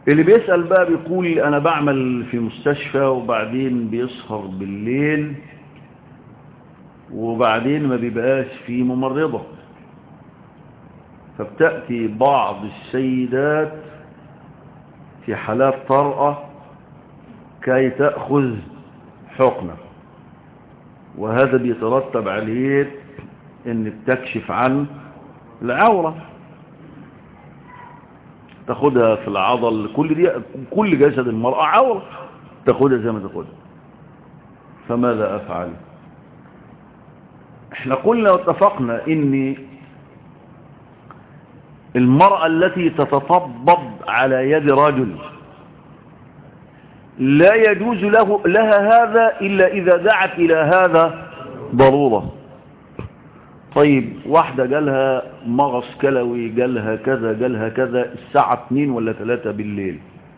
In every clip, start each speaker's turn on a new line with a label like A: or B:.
A: اللي بيسأل بقى بيقول أنا بعمل في مستشفى وبعدين بيسهر بالليل وبعدين ما بيبقاش في ممرضة فبتأتي بعض السيدات في حالات طارئة كي تأخذ حقنة وهذا بيترتب عليه ان بتكشف عن العورة تاخدها في العضل كل دي كل جسد المرأة عورة تاخدها زي ما تاخدها فماذا افعل احنا قلنا واتفقنا ان المرأة التي تتطبب على يد رجل لا يجوز له لها هذا إلا إذا دعت إلى هذا ضرورة طيب واحدة جالها مغص كلوي جالها كذا جالها كذا الساعة 2 ولا 3 بالليل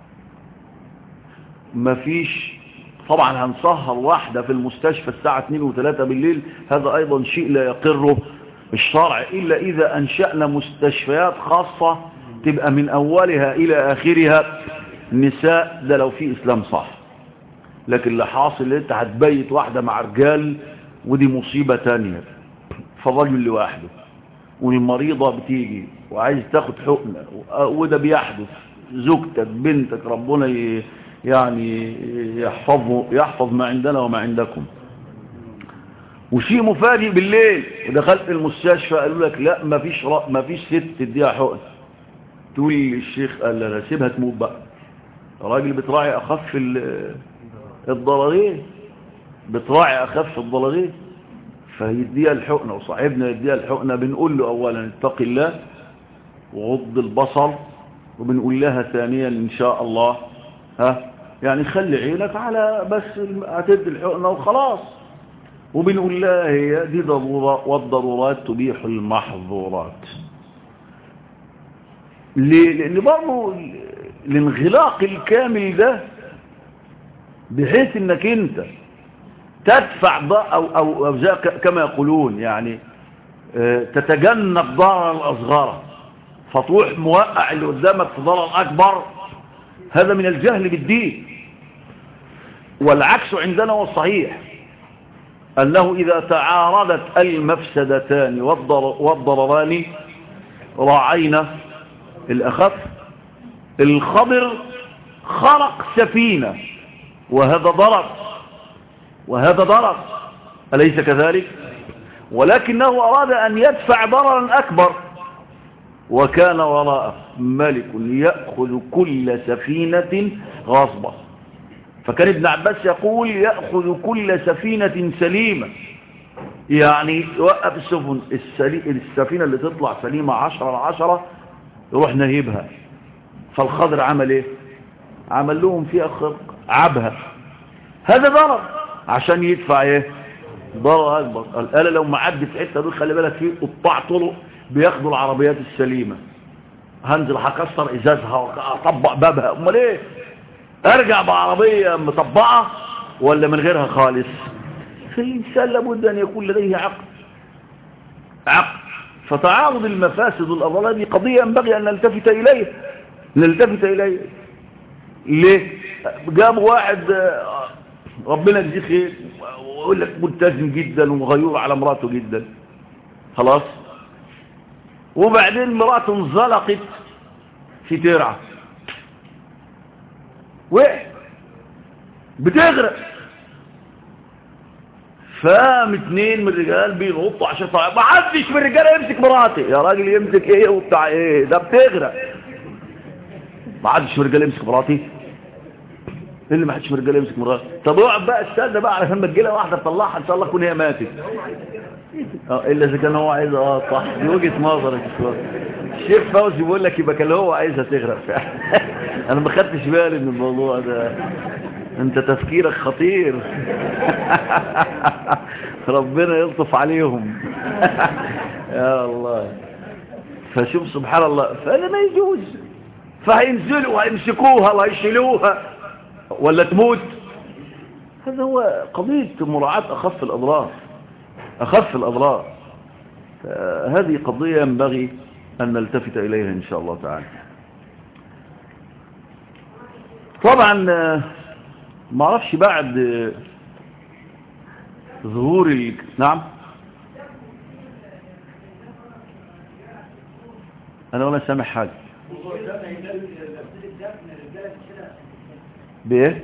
A: مفيش طبعا هنسهر واحدة في المستشفى الساعة 2 و3 بالليل هذا أيضا شيء لا يقره الشرع إلا إذا أنشأنا مستشفيات خاصة تبقى من أولها إلى آخرها نساء ده لو في إسلام صح لكن اللي حاصل انت هتبيت واحدة مع رجال ودي مصيبة تانية فالرجل لوحده والمريضة بتيجي وعايز تاخد حقنة وده بيحدث زوجتك بنتك ربنا يعني يحفظه يحفظ ما عندنا وما عندكم وشيء مفاجئ بالليل ودخلت المستشفى قالوا لك لا ما فيش ما فيش ست تديها حقن تقول لي الشيخ قال لا سيبها تموت بقى راجل بتراعي اخف الضررين بتراعي اخف الضررين فيديها الحقنة وصاحبنا يديها الحقنة بنقول له اولا اتق الله وغض البصر وبنقول لها ثانيا ان شاء الله ها يعني خلي عينك على بس هتدي الحقنة وخلاص وبنقول لها هي دي ضرورة والضرورات تبيح المحظورات ليه؟ لان برضه الانغلاق الكامل ده بحيث انك انت تدفع او او, أو زي كما يقولون يعني اه تتجنب ضرر الاصغر فتروح موقع اللي قدامك في ضرر اكبر هذا من الجهل بالدين والعكس عندنا هو الصحيح انه اذا تعارضت المفسدتان والضرران راعينا الاخف الخضر خرق سفينة وهذا ضرر وهذا ضرر أليس كذلك ولكنه أراد أن يدفع ضررا أكبر وكان وراءه ملك يأخذ كل سفينة غصبة فكان ابن عباس يقول يأخذ كل سفينة سليمة يعني يوقف السفن السفينة اللي تطلع سليمة عشرة العشرة يروح نهيبها فالخضر عمل ايه عمل لهم فيها خرق عبها هذا ضرر عشان يدفع ايه ضرر اكبر الآلة لو معدي في حته دول خلي بالك في قطاع طرق بياخدوا العربيات السليمة هنزل هكسر ازازها واطبق بابها امال ايه ارجع بعربية مطبقة ولا من غيرها خالص فالإنسان لابد أن يكون لديه عقل عقل فتعارض المفاسد والأضرار دي قضية ينبغي أن نلتفت إليها نلتفت إليه ليه جاب واحد ربنا يجزيه خير ويقول لك ملتزم جدا وغيور على مراته جدا خلاص وبعدين مراته انزلقت في ترعه وقع بتغرق فقام اتنين من الرجال بينطوا عشان طبعا ما حدش من الرجاله يمسك مراتي يا راجل يمسك ايه وبتاع ايه ده بتغرق ما حدش من الرجاله يمسك مراتي ايه اللي ما حدش من الرجاله يمسك مراتي طب اقعد بقى استنى بقى علشان ما تجيلها واحده تطلعها ان شاء الله تكون هي ماتت اه الا اذا كان هو عايز اه صح دي وجهه نظرك الشيخ فوزي بيقول لك يبقى كان هو عايزها تغرق فعلا انا ما خدتش بالي من الموضوع ده انت تفكيرك خطير ربنا يلطف عليهم يا الله فشوف سبحان الله فهذا ما يجوز فهينزلوا وهيمسكوها وهيشيلوها ولا تموت هذا هو قضية مراعاة أخف الأضرار أخف الأضرار هذه قضية ينبغي أن نلتفت إليها إن شاء الله تعالى طبعا آه، ما اعرفش بعد آه، ظهور ال... نعم انا ولا سامع حاجه بايه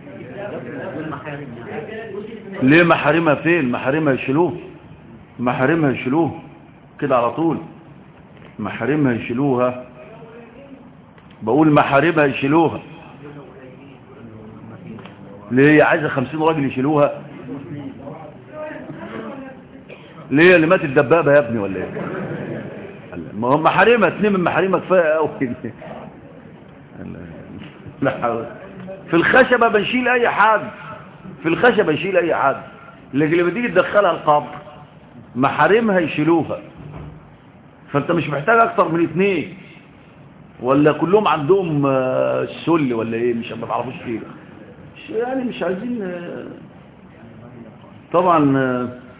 A: ليه محارمها فين محارمها يشيلوه محارمها يشيلوه كده على طول محارمها يشيلوها بقول محارمها يشيلوها ليه عايزة خمسين راجل يشيلوها ليه اللي مات الدبابة يا ابني ولا ايه ما هم محارمها اتنين من محارمها كفاية قوي لا حول. في الخشبة بنشيل اي حد في الخشبة يشيل اي حد لكن لما تيجي تدخلها القبر محارمها يشيلوها فانت مش محتاج اكتر من اتنين ولا كلهم عندهم آه، السل ولا ايه مش ما تعرفوش ايه مش- يعني مش عايزين آه، طبعا آه،